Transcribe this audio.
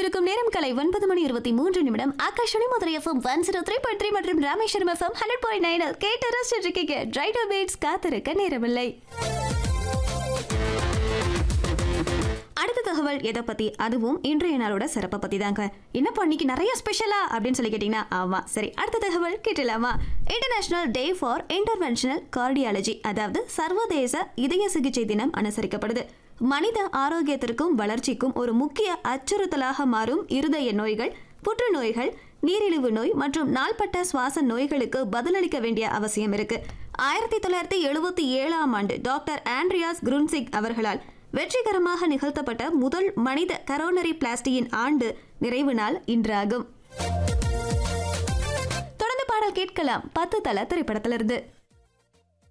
இணைந்திருக்கும் நேரம் கலை ஒன்பது மணி இருபத்தி மூன்று நிமிடம் Akashvani Madurai FM one zero three point three மற்றும் Rameswaram FM hundred point nine கேட்டு ரசிச்சிட்டு இருக்கீங்க ரைடர் பீட்ஸ் காத்திருக்க நேரமில்லை அடுத்த தகவல் எதை பத்தி அதுவும் இன்றைய நாளோட சிறப்பை பத்தி தாங்க என்னப்பா இன்னைக்கு நிறைய ஸ்பெஷலா அப்படின்னு சொல்லி கேட்டீங்கன்னா ஆமா சரி அடுத்த தகவல் கேட்டலாமா international day for interventional cardiology அதாவது சர்வதேச இதய சிகிச்சை தினம் அனுசரிக்கப்படுது மனித ஆரோக்கியத்திற்கும் வளர்ச்சிக்கும் ஒரு முக்கிய அச்சுறுத்தலாக மாறும் இருதய நோய்கள் புற்றுநோய்கள் நீரிழிவு நோய் மற்றும் நாள்பட்ட சுவாச நோய்களுக்கு பதிலளிக்க வேண்டிய அவசியம் இருக்கு ஆயிரத்தி தொள்ளாயிரத்தி எழுபத்தி ஏழாம் ஆண்டு டாக்டர் ஆண்ட்ரியாஸ் குருன்சிக் அவர்களால் வெற்றிகரமாக நிகழ்த்தப்பட்ட முதல் மனித கரோனரி பிளாஸ்டியின் ஆண்டு நிறைவு நாள் இன்றாகும் தொடர்ந்து பாடல் கேட்கலாம் பத்து தல திரைப்படத்திலிருந்து